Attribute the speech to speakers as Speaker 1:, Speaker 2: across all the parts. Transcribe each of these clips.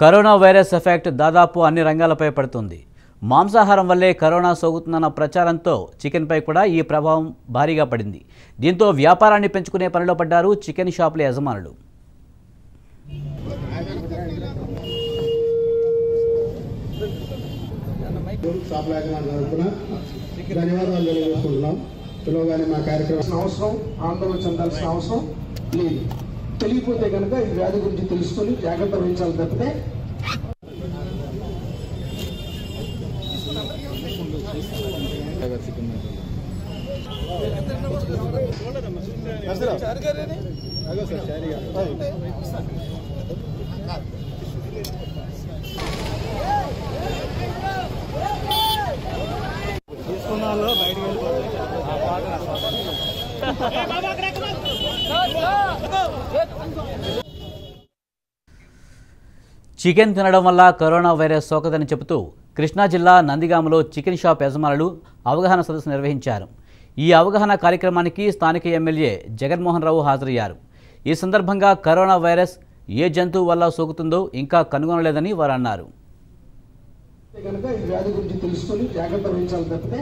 Speaker 1: corona virus effect దాదాపు అన్ని రంగాలపై పడుతుంది మాంసాహారం వల్లే కరోనా సోకుతుందన్న ప్రచారంతో చికెన్పై కూడా ఈ ప్రభావం భారీగా పడింది దీంతో వ్యాపారాన్ని పెంచుకునే పనిలో పడ్డారు చికెన్ షాపుల యజమానులు
Speaker 2: షాప్ యాజమాన్య తరఫున ధన్యవాదాలు తెలియజేసుకుంటున్నాం పిలవగానే మా కార్యక్రమం అవసరం ఆందోళన చెందాల్సిన అవసరం లేదు తెలియపోతే కనుక ఈ వ్యాధి గురించి తెలుసుకొని జాగ్రత్త వహించాలి తప్పితే
Speaker 1: చికెన్ తినడం వల్ల కరోనా వైరస్ సోకదని చెబుతూ కృష్ణా జిల్లా నందిగామలో చికెన్ షాప్ యజమానులు అవగాహన సదస్సు నిర్వహించారు ఈ అవగాహన కార్యక్రమానికి స్థానిక ఎమ్మెల్యే జగన్మోహన్ రావు హాజరయ్యారు ఈ సందర్భంగా కరోనా వైరస్ ఏ జంతువు వల్ల సోకుతుందో ఇంకా కనుగొనలేదని వారు అన్నారు
Speaker 2: కనుక ఈ వ్యాధి గురించి తెలుసుకొని జాగ్రత్త వహించాలి తప్పితే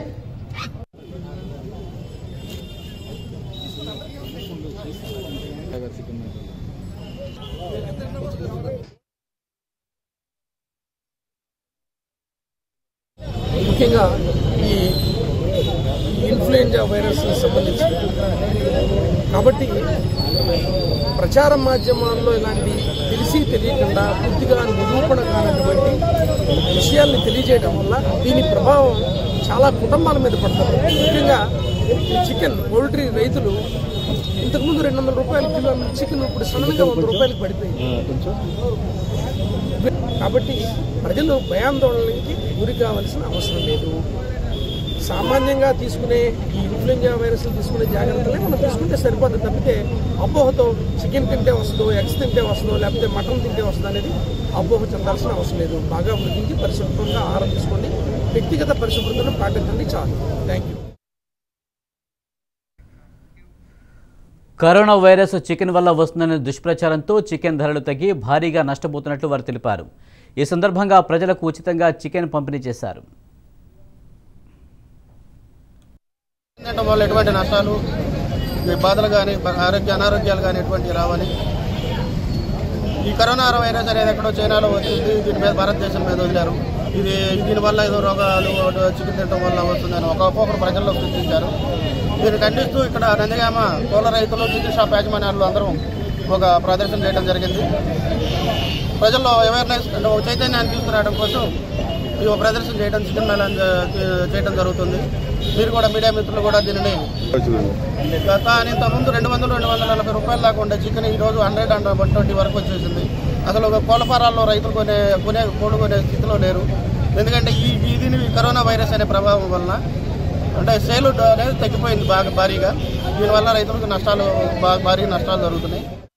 Speaker 3: ముఖ్యంగా ఈ ఇన్ఫ్లుయెంజా వైరస్ సంబంధించి కాబట్టి ప్రచార మాధ్యమాల్లో ఇలాంటి తెలిసి తెలియకుండా పూర్తిగా నిరూపణ కానటువంటి విషయాల్ని తెలియజేయడం వల్ల దీని ప్రభావం చాలా కుటుంబాల మీద పడుతుంది ముఖ్యంగా ఈ చికెన్ పౌల్ట్రీ రైతులు ఇంతకుముందు రెండు వందల రూపాయల కిలో చికెన్ ఇప్పుడు సడన్గా వంద రూపాయలకు పడిపోయింది కాబట్టి ప్రజలు భయాందోళనకి గురి కావాల్సిన అవసరం లేదు సామాన్యంగా తీసుకునే ఈ ఇన్ఫ్లుయెంజా వైరస్ తీసుకునే జాగ్రత్తలే మనం తీసుకుంటే సరిపోతుంది తప్పితే అపోహతో చికెన్ తింటే వస్తుందో ఎగ్స్ తింటే వస్తుందో లేకపోతే మటన్ తింటే వస్తుందో అనేది అపోహ చెందాల్సిన అవసరం లేదు బాగా ఉడికించి పరిశుభ్రంగా ఆహారం తీసుకోండి వ్యక్తిగత పరిశుభ్రతను పాటించండి చాలు thank you
Speaker 1: corona virus chicken వల్ల వస్తుందనే దుష్ప్రచారంతో చికెన్ ధరలు తగ్గి భారీగా నష్టపోతున్నట్లు వారు తెలిపారు ఈ సందర్భంగా ప్రజలకు ఉచితంగా చికెన్ పంపిణీ చేశారు
Speaker 4: తినడం వల్ల ఎటువంటి నష్టాలు ఈ బాధలు కానీ ఆరోగ్య అనారోగ్యాలు కానీ ఎటువంటి రావాలి ఈ కరోనా వైరస్ అనేది ఎక్కడో చైనాలో వచ్చింది దీని మీద భారతదేశం మీద వదిలారు ఇది దీనివల్ల ఏదో రోగాలు చికెన్ తినడం వల్ల వస్తుందని ఒక ఒక్కొక్కరు ప్రజల్లో సృష్టించారు దీన్ని ఖండిస్తూ ఇక్కడ నందిగామ కోళ్ళ రైతులు చికెన్ షాప్ యాజమాన్యాలు అందరం ఒక ప్రదర్శన చేయడం జరిగింది ప్రజల్లో అవేర్నెస్ అంటే ఒక చైతన్యాన్ని తీసుకురావడం కోసం ఈ ఒక ప్రదర్శన చేయడం చికెన్ మేళాన్ చేయడం జరుగుతుంది మీరు కూడా మీడియా మిత్రులు కూడా దీనిని గత ఇంత ముందు రెండు వందలు రెండు వందల నలభై రూపాయల దాకా ఉండే చికెన్ ఈ రోజు హండ్రెడ్ అండ్ వన్ ట్వంటీ వరకు వచ్చేసింది అసలు ఒక కోళ్ళ ఫారాల్లో రైతులు కొనే కొనే కోళ్ళు కొనే స్థితిలో లేరు ఎందుకంటే ఈ ఈ దీని ఈ కరోనా వైరస్ అనే ప్రభావం వలన అంటే సేలు అనేది తగ్గిపోయింది బాగా భారీగా దీనివల్ల రైతులకు నష్టాలు బాగా భారీ నష్టాలు జరుగుతున్నాయి